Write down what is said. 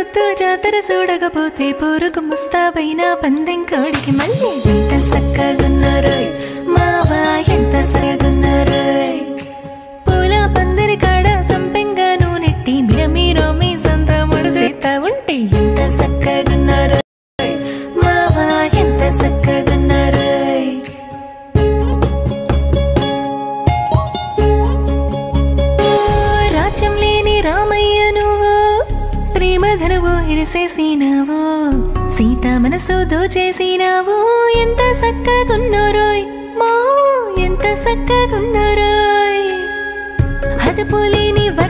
పొద్దు జాతర చూడకపోతే పూరుకు ముస్తాబైన పందెం కోడికి మళ్ళీ ఎంత సక్కగున్నారు మావా ఎంత సగగున్నారు పూల పందిరి కాడ సంపెంగా నూనెట్టి మీరు మీ సొంత మురిసేత ఉంటే ఎంత సక్కగున్నారు మావా ఎంత సక్కగున్నారు రాజ్యం లేని రామయ్య నువ్వు ప్రేమ ధనువు ఇరిసేసినావు సీత మనసు దోచేసినావు ఎంత సక్కగున్నోరోయ్ మావు ఎంత సక్కగున్నోరోయ్ అదుపు లేని వర